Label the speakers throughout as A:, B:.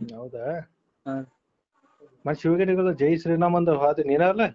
A: ಹೌದಾ
B: ಹಾ.
A: ಮತ್ತೆ ಶಿವಗಿರಿಗಳು ಜೈ ಶ್ರೀರಾಮ್ ಅಂದ ಹಾದಿ ನೀನಲ್ಲ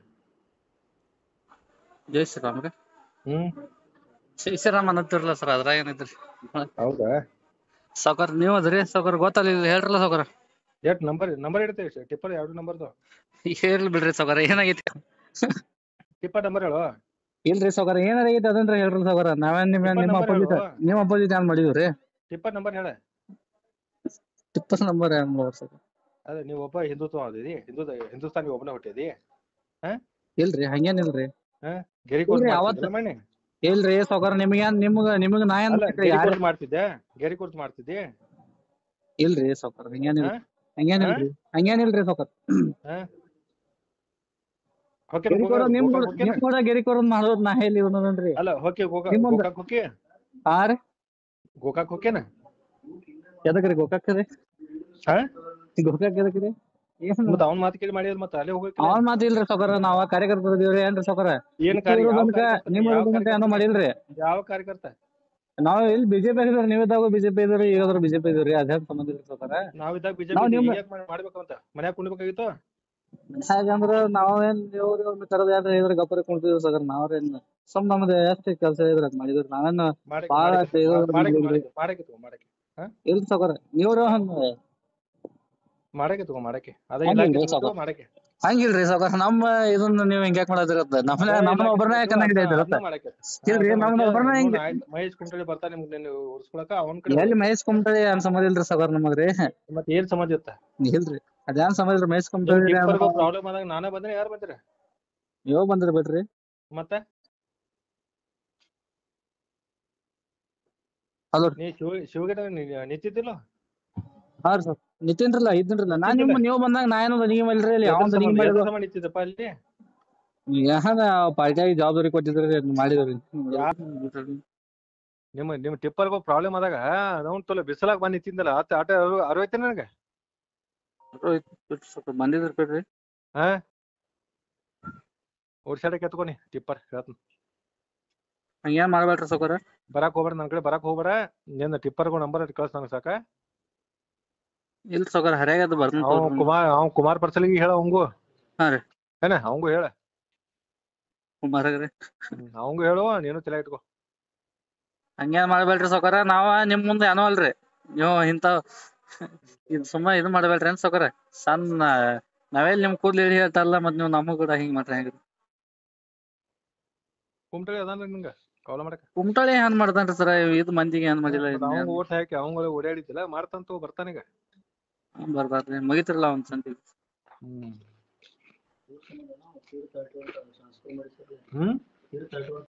B: ಜೈ ಶ್ರೀರಾಮ್ ರೀ
A: ಹ್ಮ್
B: ಜೈ ಶ್ರೀರಾಮ್ ಅನ್ನತ್ತಿರಲ್ಲ ಸರ್ ಅದ್ರಾಗ ಏನೈತ್ರಿ
A: ಹೌದಾ
B: ಸಾವ್ಕಾರ ನೀವ್ ಅದ್ರಿ ಸಾವ್ಕಾರ ಗೊತ್ತಲ್ಲ ಇಲ್ಲಿ ಹೇಳ್ರಲ್ಲ ಸಾವ್ಕಾರ
A: ಎಷ್ಟ್ ನಂಬರ್ ನಂಬರ್ ಇಡ್ತೇವೆ ಟಿಪ್ಪರ್ ಎರಡು ನಂಬರ್ದು
B: ಹೇಳ್ರಿ ಬಿಡ್ರಿ ಸಾವ್ಕಾರ ಏನಾಗೈತಿ
A: ಟಿಪ್ಪರ್ ನಂಬರ್ ಹೇಳು
B: ಇಲ್ರಿ ಸಾವ್ಕಾರ ಏನಾಗೈತಿ ಅದನ್ರಿ ಹೇಳ್ರಿ ಸಾವ್ಕಾರ ನಾವೇನ್ ನಿಮ್
A: ಟಿಪ್ಪರ್
B: ನಿಮ್ಮ
A: ನಂಬರ್
B: ಅಪೋಸಿಟ್
A: ಹೇಳು.
B: ನಿಮ್ ಅಪೋಸಿಟ್ ಏನ್ ಮಾಡಿದ್ರಿ
A: ಟಿಪ್ಪರ್ ನಂಬರ್ ಹೇಳ
B: ಟಿಪ್ಪಸ್ ನಂಬರ್ ಏನ್ ಮಾಡ್ರಿ ಸರ್
A: ಅದೇ ನೀವು ಒಬ್ಬ ಹಿಂದುತ್ವ ಅದಿದಿ ಹಿಂದೂ ಹಿಂದೂಸ್ತಾನಿ ಒಬ್ಬನೇ ಹುಟ್ಟಿದಿ
B: ಇಲ್ರಿ ಹಂಗೇನಿಲ್ರಿ
A: ಗೆರಿ ಕೋರ್ಸ್
B: ಇಲ್ರಿ,
A: ಮಾಡ್ತಿದ್ದಿಲ್ಲ ಮಣ್ಣಿ
B: ಇಲ್ರಿ ಸಾವ್ಕಾರ ನಿಮ್ಗೇನ್ ನಿಮ್ಗ ನಿಮ್ಗ ನಾ ಏನ್
A: ಅಲ್ಲ
B: ಬೇಕ್ರಿ?
A: ಗೆರಿ
B: ಯಾರ್-
A: ಕೋರ್ಸ್ ಮಾಡ್ತಿದ್ದೆ ಗೆರಿ ಕೋರ್ಸ್ ಮಾಡ್ತಿದ್ದಿ
B: ಇಲ್ರಿ ಸಾವ್ಕಾರ ಹಂಗೇನಿಲ್ರಿ
A: ಹಾ?
B: ಹಂಗೇನಿಲ್ರಿ ಹಂಗೇನಿಲ್ರಿ ಸಾವ್ಕಾರ
A: ಹೊಕ್ಕೆ
B: ಗೆರಿ ಕೊಡ ನಿಮ್ ಕೂಡ
A: ಗೋಕಾಕ್
B: ನಿಮ್ ಕೂಡ ಗೆರಿ ಕೊಡ ಮಾಡೋದ್ ನಾ ಹೇಳಿ ಇವನನ್ರಿ
A: ಅಲ್ಲ ಹೊಕ್ಕೆ ಗೋಕಾಕ್
B: ನಿಮ್ಮೊಂದ್-
A: ಗೋಕಾಕ್ ಹೊಕ್ಕೆ
B: ಹಾ ರೀ
A: ಗೋಕಾಕ್ ಹೊಕ್ಕೇನ
B: ಎದಕ್ರಿ ಗೋಕಾಕ್ ರೀ
A: ಹಾ
B: ಗೋಕಾಕ್ ಎದಕ್ರಿ ಏನ್
A: ಮತ್ತ ಅವ್ನ ಮಾತು ಕೇಳಿ ಮಾಡಿದ್ರ ಮತ್ತ ಅಲ್ಲೇ ಹೋಗಕ್ಕೆ
B: ಅವನ್ ಮಾತ್ ಇಲ್ರಿ ಸಾವ್ಕಾರ ನಾವ ಕಾರ್ಯಕರ್ತರು ಇದೀವ್ರಿ ಏನ್ರಿ ಸಾವ್ಕಾರ
A: ಏನ್ ಕಾರ್ಯ ಯಾವ
B: ತನಕ
A: ಕಾರ್ಯಕರ್ತ?
B: ನಿಮ್
A: ಯಾವ
B: ತನಕ ಏನೋ ಮಾಡಿಲ್ರಿ
A: ಯಾವ ಕಾರ್ಯಕರ್ತ
B: ನಾವ್ ಇಲ್ಲಿ ಬಿಜೆಪಿ ಆಗಿದ್ರಿ ನೀವಿದ್ದಾಗ ಬಿಜೆಪಿ ಇದ್ರಿ ಈಗಾದ್ರೂ ಬಿಜೆಪಿ ಇದ್ರಿ ಅದೇನ್ ಸಂಬಂಧ ಇಲ್ರಿ ಸಾವ್ಕಾರ
A: ನಾವಿದ್ದಾಗ
B: ನಾವ್
A: ಬಿಜೆಪಿ
B: ನಿಮ್ಮ-
A: ಮಾಡ್ಬೇಕಂತ ಮನ್ಯಾಗ ಕುಂಡ್ಬೇಕಾಗಿತ್ತು
B: ಹಾಗಂದ್ರ ನಾವೇನ್ ದೇವ್ರ ಒಂದ್ ಕರೆದ ಯಾರು ಇದ್ರ ಗಪ್ಪರ ಕುಂತಿದ್ವಿ ಸಾವ್ಕಾರ ನಾವ್ರೇನ್ ಸುಮ್ ನಮ್ದು ಎಷ್ಟ್ ಕೆಲ್ಸ ಇದ್ರ ಅದ್ ಮಾಡಿದ್ರಿ ನಾವೇನ್
A: ಮಾಡಕ್ಕೆ
B: ಬಾಳ
A: ಮಾಡಕ್ಕೆ
B: ಇದು
A: ಮಾಡಕ್ಕೆ
B: ಮಾಡಿಲ್ರಿ.
A: ಮಾಡಕ್ಕೆ ತಗೋ ಮಾಡಕ್ಕೆ
B: ಇಲ್ರಿ ಸಾವ್ಕಾರ ನೀವ್ರ ಹಂಗ
A: ಮಾಡಕ್ಕೆ ತಗೋ ಮಾಡಕ್ಕೆ ಅದ
B: ಹಂಗಿಲ್ರಿ
A: ಇಲಾಖೆ ಬಿಟ್ಟು
B: ಸಾವ್ಕಾರ.
A: ಮಾಡಕ್ಕೆ
B: ಹಂಗಿಲ್ರಿ ಸಾವ್ಕಾರ ನಮ್ಮ ಇದನ್ನ ನೀವ್ ಹಿಂಗ್ಯಾಕ್ ಮಾಡದಿರತ್ತ ನಮ್ಮನ್ನ ನಮ್ಮನ್ನ ಒಬ್ಬರನ್ನ ಯಾಕೆ ಹಿಡಿದಿರತ್ತ
A: ಅದನ್ನ ಮಾಡಕ್ಕೆ
B: ಇಲ್ರಿ ನಮ್ಮನ್ನ ಒಬ್ಬರನ್ನ ಹಿಂಗ್
A: ಅವ್ನು ಆಯ್ತು, ಮಹೇಶ್ ಕುಮಟಳ್ಳಿ ಬರ್ತಾನೆ ನಿಮ್ಗೆ ನೀನು ಉರ್ಸ್ಕೊಳಕ ಅವನ್ ಕಡೆ
B: ಎಲ್ಲಿ ಮಹೇಶ್ ಕುಮಟಳಿ ಏನ್ ಸಂಬಂಧ ಇಲ್ರಿ ಸಾವ್ಕಾರ ನಮಗ್ರಿ
A: ಮತ್ತೆ ಏನ್ ಸಮಾಜ ಇತ್ತ
B: ಇಲ್ರಿ ಅದೇನ್ ಸಂಬಂಧ ಇಲ್ರಿ ಮಹೇಶ್ ಕುಮಟಳಿ
A: ಪ್ರಾಬ್ಲಮ್ ಆದಾಗ ನಾನೇ ಬಂದ್ರೆ ಯಾರು ಬಂದ್ರೆ
B: ನೀವ್ ಬಂದ್ರಿ ಬಿಡ್ರಿ
A: ಮತ್ತೆ
B: ಹಲೋ
A: ನೀ ಶಿವ ಶಿವಗಿರಿ ನಿಂತಿದ್ದಿಲ್ಲ
B: ಹಾ ರೀ ಸರ್ ನಿತಿನ್ರಲ್ಲ ಇದ್ದೀನ್ರಲ್ಲ ನಾನ್ ನಿಮ್ ನೀವು ಬಂದಾಗ ನಾ ಏನೋ ನೀವ್ ಅಲ್ರಿ ಅಲ್ಲಿ ಯಾವಂದ ನೀವ್ ಮಾಡಿದ್ರು
A: ನಿಂತಿದ್ದಪ್ಪ ಅಲ್ಲಿ
B: ಯಾಹನ ಪಾರ್ಟಿಯಾಗಿ ಜವಾಬ್ದಾರಿ ಕೊಟ್ಟಿದ್ರಿ ಅದ್ನ ಮಾಡಿದ್ರಿ
A: ನಿಮ್ಮ ನಿಮ್ಮ ಟಿಪ್ಪರ್ಗೂ ಪ್ರಾಬ್ಲಮ್ ಆದಾಗ ಅವ್ನು ತೊಲೆ ಬಿಸಲಾಗ ಬಂದ್ ನಿಂತಿದ್ದಲ್ಲ ಆತ ಆಟ ಅರವೈತೆ ನನಗೆ
B: ಸ್ವಲ್ಪ ಬಂದಿದ್ರಿ ಬಿಡ್ರಿ
A: ಹಾ ಓಡ್ಸಾಡಕ್ಕೆ ಎತ್ಕೊನಿ ಟಿಪ್ಪರ್ ಹೇಳ್ತೀನಿ
B: ಹಂಗೇನ್ ಮಾಡ್ಬೇಡ್ರಿ ಸಾವ್ಕಾರ
A: ಬರಾಕ್ ಹೋಗ್ಬೇಡ ನನ್ ಕಡೆ ಬರಾಕ್ ಹೋಗ್ಬೇಡ ನಿನ್ನ ಟಿಪ್ಪರ್ಗೂ ನಂಬರ್ ಕಳ್ಸ ನಂಗೆ ಸಾಕ
B: ಇಲ್ರಿ ಸಾವ್ಕಾರ ಹರ್ಯಾಗ ಅದು ಬರ್ತೀನಿ
A: ಅವ್ ಕುಮಾರ್ ಅವ್ ಕುಮಾರ್ ಪರ್ಸಲಿಗೆ ಹೇಳ ಅವಂಗು
B: ಹಾ ರೀ.
A: ಏನ ಅವಂಗು ಹೇಳ
B: ಕುಮಾರಗ್ರಿ
A: ಅವಂಗು ಹೇಳು ನೀನು ತಲೆ ಇಟ್ಕೋ
B: ಹಂಗೇನ್ ಮಾಡ್ಬೇಡ್ರಿ ಸಾವ್ಕಾರ ನಾವ ನಿಮ್ ಮುಂದೆ ಏನೋ ಅಲ್ರಿ ನೀವು ಇಂತ ಇದ್ ಸುಮ್ಮ ಇದು ಮಾಡ್ಬೇಡ್ರಿ ಏನ್ ಸಾವ್ಕಾರ ಸಣ್ಣ ನಾವೆಲ್ಲಿ ನಿಮ್ ಕೂದ್ಲು ಇಳಿ ಹೇಳ್ತಾರಲ್ಲ ಮತ್ ನೀವು ನಮಗ್ ಕೂಡ ಹಿಂಗ್ ಮಾಡ್ರಿ ಹೆಂಗ್ರಿ
A: ಕುಮ್ಟಳಿ ಅದಾನ ನಿಂಗ ಕಾಲ್ ಮಾಡಕ
B: ಕುಮಟಳಿ ಏನ್ ಮಾಡ್ತಾನ್ರಿ ಸರ ಇದು ಮಂದಿಗೆ ಏನ್ ಮಾಡಿಲ್ಲ
A: ಅವಂಗ ಓಟ್ ಹಾಕಿ ಅವಂಗ ಓಡಾಡಿದ್ದಿಲ್ಲ ಮಾಡ್ತಂತ ಬರ್ತಾನೀಗ
B: ಬರ್ಬಾರ್ರಿ ಮುಗಿತಿರಲ್ಲ ಒಂದ್ ಸಂತಿ
A: ಹ್ಮ್ ಹ್ಮ್